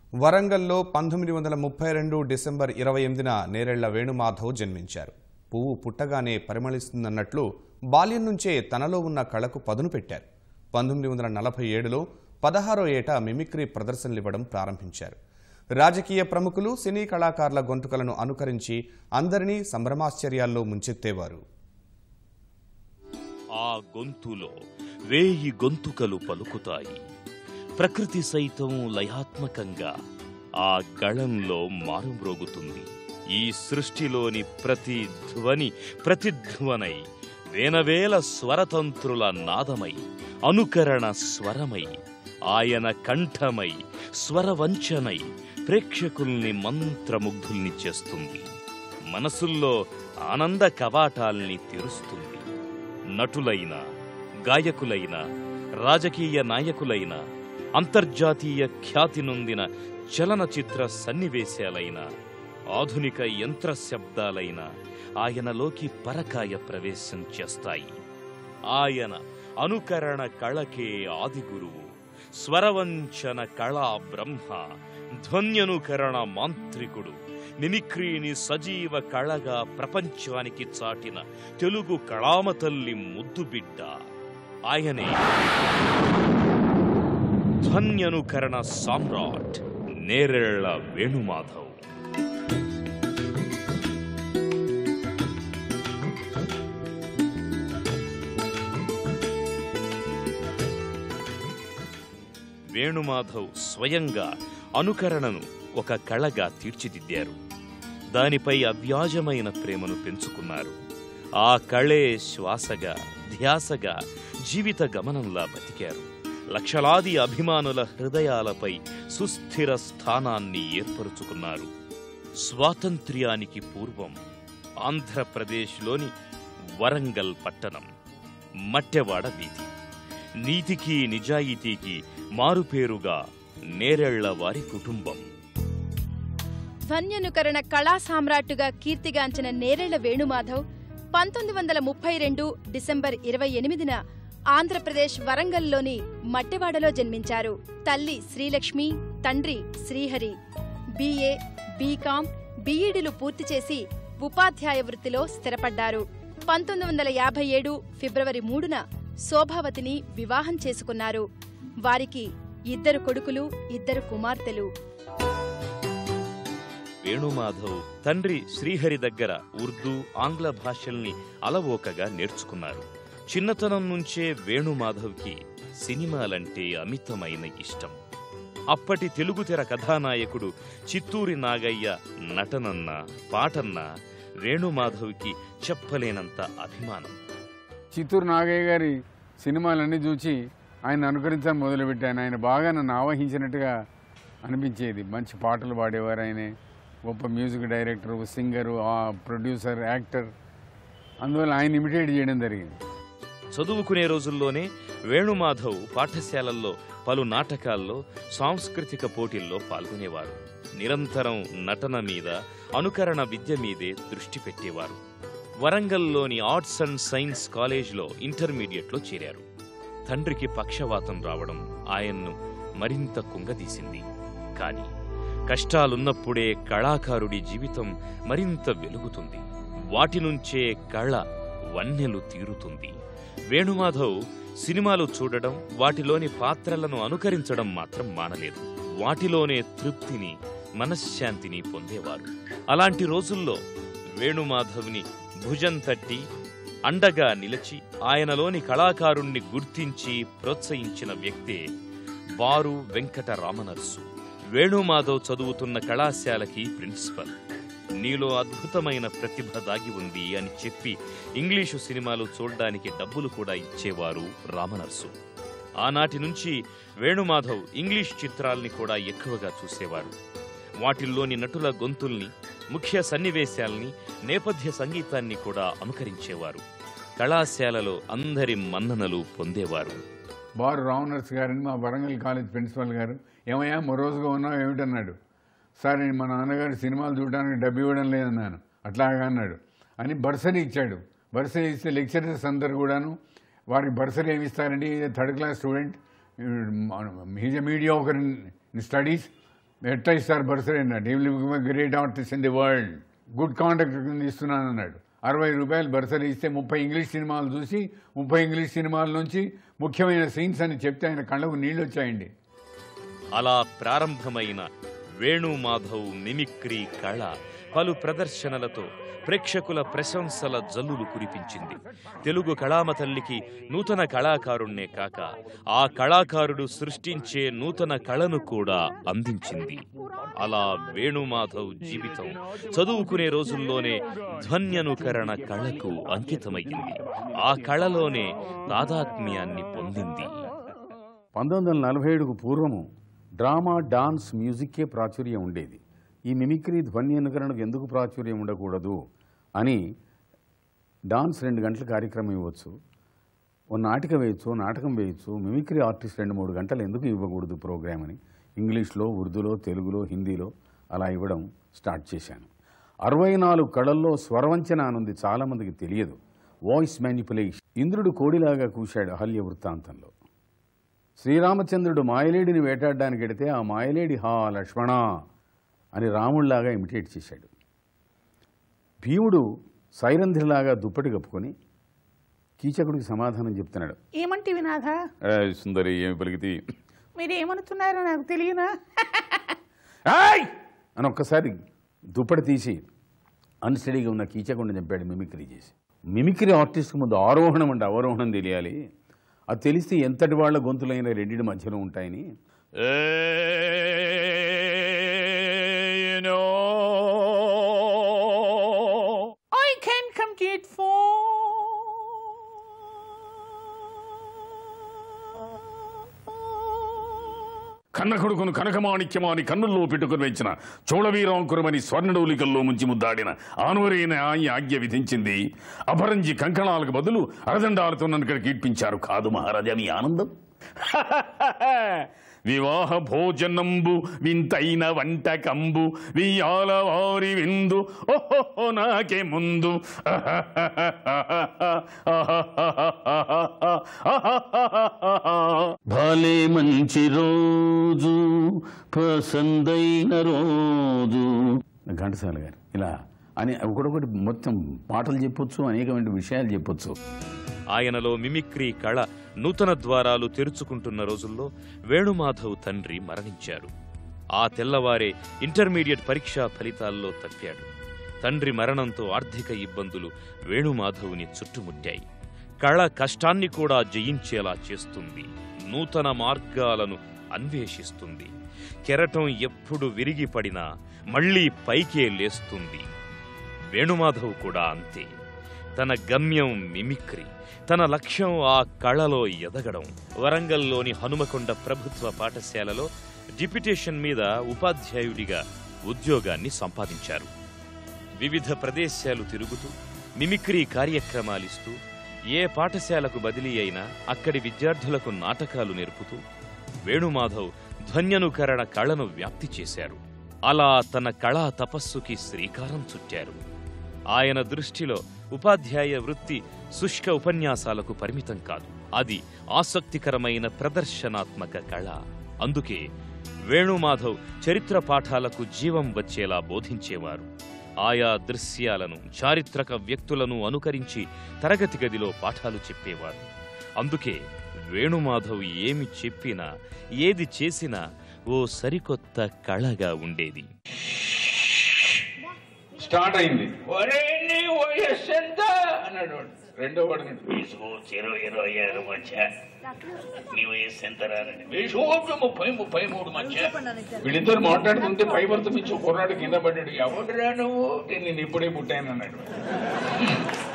వరంగల్లో పంతొమ్మిది వందల ముప్పై రెండు డిసెంబర్ ఇరవై ఎనిమిదిన నేరెళ్ల వేణుమాధవ్ జన్మించారు పువ్వు పుట్టగానే పరిమళిస్తుందన్నట్లు బాల్యం నుంచే తనలో ఉన్న కళకు పదును పెట్టారు పంతొమ్మిది వందల నలభై ఏడులో పదహారో ఏట మిమిక్రీ ప్రదర్శనలివ్వడం ప్రారంభించారు రాజకీయ ప్రముఖులు సినీ కళాకారుల గొంతుకలను అనుకరించి అందరినీ సంభ్రమాశ్చర్యాల్లో ముంచెత్తేవారు ఆ గొంతులో వేయి గొంతుకలు పలుకుతాయి ప్రకృతి సైతం లయాత్మకంగా ఆ గళంలో మారుమ్రోగుతుంది ఈ సృష్టిలోని ప్రతి ధ్వని ప్రతిధ్వనై వేనవేల స్వరతంత్రుల నాదమై అనుకరణ స్వరమై ఆయన కంఠమై స్వరవంచనై ప్రేక్షకుల్ని మంత్రముగ్ధుల్ని చేస్తుంది మనసుల్లో ఆనంద కవాటాల్ని తెరుస్తుంది నటులైన గాయకులైన రాజకీయ నాయకులైన అంతర్జాతీయ ఖ్యాతి నొందిన చలనచిత్ర సన్నివేశాలైన ఆధునిక యంత్ర శబ్దాలైన ఆయనలోకి పరకాయ ప్రవేశం చేస్తాయి ఆయన అనుకరణ కళకే ఆదిగురువు స్వరవంచన కళా బ్రహ్మ ధ్వన్యనుకరణ మాంత్రికుడు మిమిక్రీని సజీవ కళగా ప్రపంచానికి చాటిన తెలుగు కళామ తల్లి ముద్దుబిడ్డ ఆయనే ధ్వన్యనుకరణ సామ్రాట్ నేరెళ్ల వేణుమాధవ్ వేణుమాధవ్ స్వయంగా అనుకరణను ఒక కళగా తీర్చిదిద్దారు దానిపై అవ్యాజమైన ప్రేమను పెంచుకున్నారు ఆ కళే శ్వాసగా ధ్యాసగా జీవిత గమనంలా బతికారు లక్షలాది అభిమానుల హృదయాలపై సుస్థిర స్థానాన్ని ఏర్పరుచుకున్నారు స్వాతంత్ర్యానికి పూర్వం ఆంధ్రప్రదేశ్లోని వరంగల్ పట్టణం మట్టెవాడ వీధి నీతికి నిజాయితీకి మారుపేరుగా నేరెళ్ల వారి కుటుంబం ధ్వన్యనుకరణ కళా సామ్రాట్టుగా కీర్తిగాంచిన నేరెళ్ల వేణుమాధవ్ పంతొమ్మిది వందల ముప్పై రెండు డిసెంబర్ ఇరవై ఎనిమిదిన ఆంధ్రప్రదేశ్ వరంగల్లోని మట్టెవాడలో జన్మించారు తల్లి శ్రీలక్ష్మి తండ్రి శ్రీహరి బీఏ బీకాం బీఈడీలు పూర్తి చేసి ఉపాధ్యాయ వృత్తిలో స్థిరపడ్డారు పంతొమ్మిది వందల యాభై ఏడు ఫిబ్రవరి మూడున శోభావతిని వివాహం చేసుకున్నారు వారికి ఇద్దరు కొడుకులు ఇద్దరు కుమార్తెలు వేణుమాధవ్ తండ్రి శ్రీహరి దగ్గర ఉర్దూ ఆంగ్ల భాషల్ని అలవోకగా నేర్చుకున్నారు చిన్నతనం నుంచే వేణుమాధవ్కి సినిమాలంటే అమితమైన ఇష్టం అప్పటి తెలుగు తెర కథానాయకుడు చిత్తూరి నాగయ్య నటనన్న పాటన్న వేణుమాధవ్కి చెప్పలేనంత అభిమానం చిత్తూరు నాగయ్య గారి సినిమాలన్నీ చూసి ఆయన అనుకరించడం మొదలుపెట్టాను ఆయన బాగా నన్ను ఆవహించినట్టుగా అనిపించేది మంచి పాటలు పాడేవారు ఆయనే గొప్ప music director singer producer actor అందువల్ల ఆయన ఇమిటేట్ చేయడం జరిగింది చదువుకునే రోజుల్లోనే వేణుమాధవ్ పాఠశాలల్లో పలు నాటకాల్లో సాంస్కృతిక పోటీల్లో పాల్గొనేవారు నిరంతరం నటన మీద అనుకరణ విద్య మీదే దృష్టి పెట్టేవారు వరంగల్లోని ఆర్ట్స్ అండ్ సైన్స్ కాలేజ్లో ఇంటర్మీడియట్లో చేరారు తండ్రికి పక్షవాతం రావడం ఆయన్ను మరింత కుంగదీసింది కానీ కష్టాలున్నప్పుడే కళాకారుడి జీవితం మరింత వెలుగుతుంది వాటి నుంచే కళ వన్నెలు తీరుతుంది వేణుమాధవ్ సినిమాలు చూడడం వాటిలోని పాత్రలను అనుకరించడం మాత్రం మానలేదు వాటిలోనే తృప్తిని మనశ్శాంతిని పొందేవారు అలాంటి రోజుల్లో వేణుమాధవ్ని భుజం తట్టి అండగా నిలిచి ఆయనలోని కళాకారుణ్ణి గుర్తించి ప్రోత్సహించిన వ్యక్తే బారు వెంకట రామనర్సు వేణుమాధవ్ చదువుతున్న కళాశాలకి ప్రిన్సిపల్ నీలో అద్భుతమైన ప్రతిభ దాగి ఉంది అని చెప్పి ఇంగ్లీషు సినిమాలు చూడ్డానికి డబ్బులు కూడా ఇచ్చేవారు రామనర్సు ఆనాటి నుంచి వేణుమాధవ్ ఇంగ్లీష్ చిత్రాల్ని కూడా ఎక్కువగా చూసేవారు వాటిల్లోని నటుల గొంతుల్ని ముఖ్య సన్నివేశాల్ని నేపథ్య సంగీతాన్ని కూడా అనుకరించేవారు కళాశాలలో అందరి మన్ననలు పొందేవారు బారు రావణర్స్ గారని మా వరంగల్ కాలేజ్ ప్రిన్సిపల్ గారు ఏమయ్యా మొరోజుగా ఉన్నావు ఏమిటన్నాడు సార్ నేను మా నాన్నగారు సినిమాలు చూడడానికి డబ్బు ఇవ్వడం లేదన్నాను అట్లాగా అన్నాడు అని బర్సరీ ఇచ్చాడు బర్సరీ ఇస్తే లెక్చరర్స్ అందరు కూడాను వారికి బర్సరీ ఏమి ఇస్తారండి third class student he's a media ఒకరి స్టడీస్ ఎట్లా ఇస్తారు బర్సరీ అన్నాడు he will great artist in the world good contact కింద ఇస్తున్నాను అన్నాడు అరవై రూపాయలు బర్సరీ ఇస్తే ముప్పై ఇంగ్లీష్ సినిమాలు చూసి ముప్పై ఇంగ్లీష్ సినిమాల నుంచి ముఖ్యమైన సీన్స్ అని చెప్తే ఆయన కళ్ళకు నీళ్ళు వచ్చాయండి అలా ప్రారంభమైన వేణుమాధవ్ మిమిక్రీ కళ పలు ప్రదర్శనలతో ప్రేక్షకుల ప్రశంసల జల్లులు కురిపించింది తెలుగు కళామ తల్లికి నూతన కళాకారుణ్ణే కాక ఆ కళాకారుడు సృష్టించే నూతన కళను కూడా అందించింది అలా వేణుమాధవ్ జీవితం చదువుకునే రోజుల్లోనే ధ్వన్యనుకరణ కళకు అంకితమయ్యింది ఆ కళలోనే తాదాత్మ్యాన్ని పొందింది పంతొమ్మిది వందల నలభై ఏడుకు పూర్వము డ్రామా డాన్స్ మ్యూజిక్కే ప్రాచుర్యం ఉండేది ఈ మిమిక్రీ ధ్వని అనుకరణకు ఎందుకు ప్రాచుర్యం ఉండకూడదు అని డాన్స్ రెండు గంటల కార్యక్రమం ఇవ్వచ్చు ఓ నాటకం వేయచ్చు నాటకం వేయచ్చు మిమిక్రీ ఆర్టిస్ట్ రెండు మూడు గంటలు ఎందుకు ఇవ్వకూడదు ప్రోగ్రామ్ అని ఇంగ్లీష్లో ఉర్దూలో తెలుగులో హిందీలో అలా ఇవ్వడం స్టార్ట్ చేశాను అరవై నాలుగు కళల్లో స్వరవంచన అనుంది చాలామందికి తెలియదు వాయిస్ మ్యానిపులేషన్ ఇంద్రుడు కోడిలాగా కూశాడు అహల్య వృత్తాంతంలో శ్రీరామచంద్రుడు మాయలేడిని వేటాడడానికి వెడితే ఆ మాయలేడి హా లక్ష్మణ అని రాముళ్లాగా ఇమిటేట్ చేశాడు భీముడు సైరంధ్రిలాగా దుప్పటి కప్పుకొని కీచకుడికి సమాధానం చెప్తున్నాడు ఏమంటివి నాథ సుందరి ఏమి పలికితి మీరేమనుతున్నారో నాకు తెలియనా "ఏయ్!" అని ఒక్కసారి దుప్పటి తీసి అన్స్టడీగా ఉన్న కీచకుండా చంపాడు మిమిక్రీ చేసి మిమిక్రీ ఆర్టిస్ట్ ముందు ఆరోహణం అంటే అవరోహణం తెలియాలి అది తెలిస్తే ఎంతటి వాళ్ళ గొంతులైన రెండింటి మధ్యలో ఉంటాయని ఐ కెన్ కంప్లీట్ కన్న కొడుకును కనకమాణిక్యమాని కన్నుల్లో పెట్టుకుని వెచ్చిన చోళవీరాంకురమని స్వర్ణడౌలికల్లో ముంచి ముద్దాడిన ఆనువరైన ఆయి ఆజ్ఞ విధించింది అపరంజి కంకణాలకు బదులు అరదండాలతో నన్ను ఇక్కడ కీర్పించారు కాదు మహారాజా మీ ఆనందం వివాహ భోజనంబు వింతైన వంటకంబు వియాల వారి విందు ఓహో నాకే ముందు భలే మంచి రోజు పసందైన రోజు ఘంటసాల గారు ఇలా అని ఒకటొకటి మొత్తం పాటలు చెప్పొచ్చు అనేకమైన విషయాలు చెప్పొచ్చు ఆయనలో మిమిక్రీ కళ నూతన ద్వారాలు తెరుచుకుంటున్న రోజుల్లో వేణుమాధవ్ తండ్రి మరణించారు ఆ తెల్లవారే ఇంటర్మీడియట్ పరీక్షా ఫలితాల్లో తప్పాడు తండ్రి మరణంతో ఆర్థిక ఇబ్బందులు వేణుమాధవ్ని చుట్టుముట్టాయి కళ కష్టాన్ని కూడా జయించేలా చేస్తుంది నూతన మార్గాలను అన్వేషిస్తుంది కెరటం ఎప్పుడు విరిగిపడినా మళ్ళీ పైకే లేస్తుంది వేణుమాధవ్ కూడా అంతే తన గమ్యం మిమిక్రీ తన లక్ష్యం ఆ కళలో ఎదగడం వరంగల్లోని హనుమకొండ ప్రభుత్వ పాఠశాలలో డిప్యుటేషన్ మీద ఉపాధ్యాయుడిగా ఉద్యోగాన్ని సంపాదించారు వివిధ ప్రదేశాలు తిరుగుతూ మిమిక్రీ కార్యక్రమాలిస్తూ ఏ పాఠశాలకు బదిలీ అయినా అక్కడి విద్యార్థులకు నాటకాలు నేర్పుతూ వేణుమాధవ్ ధ్వన్యనుకరణ కళను వ్యాప్తి చేశారు అలా తన కళా తపస్సుకి శ్రీకారం చుట్టారు ఆయన దృష్టిలో ఉపాధ్యాయ వృత్తి శుష్క ఉపన్యాసాలకు పరిమితం కాదు అది ఆసక్తికరమైన ప్రదర్శనాత్మక కళ అందుకే వేణుమాధవ్ చరిత్ర పాఠాలకు జీవం వచ్చేలా బోధించేవారు ఆయా దృశ్యాలను చారిత్రక వ్యక్తులను అనుకరించి తరగతి గదిలో పాఠాలు చెప్పేవారు అందుకే వేణుమాధవ్ ఏమి చెప్పినా ఏది చేసినా ఓ సరికొత్త కళగా ఉండేది స్టార్ట్ అయింది ఒరే నీ వయస్సు ఎంత అన్నాడు వాడు. రెండో వాడు అన్నాడు, వయసు ఇరవై ఇరవై ఆరు మధ్య నీ వయసు ఎంత రానండి వయసు ముప్పై ముప్పై మూడు మధ్య వీళ్ళిద్దరు మాట్లాడుతుంటే పై వరత నుంచి కుర్రాడు కింద పడ్డాడు ఎవడురా నువ్వు నేను ఇప్పుడే పుట్టాను అన్నాడు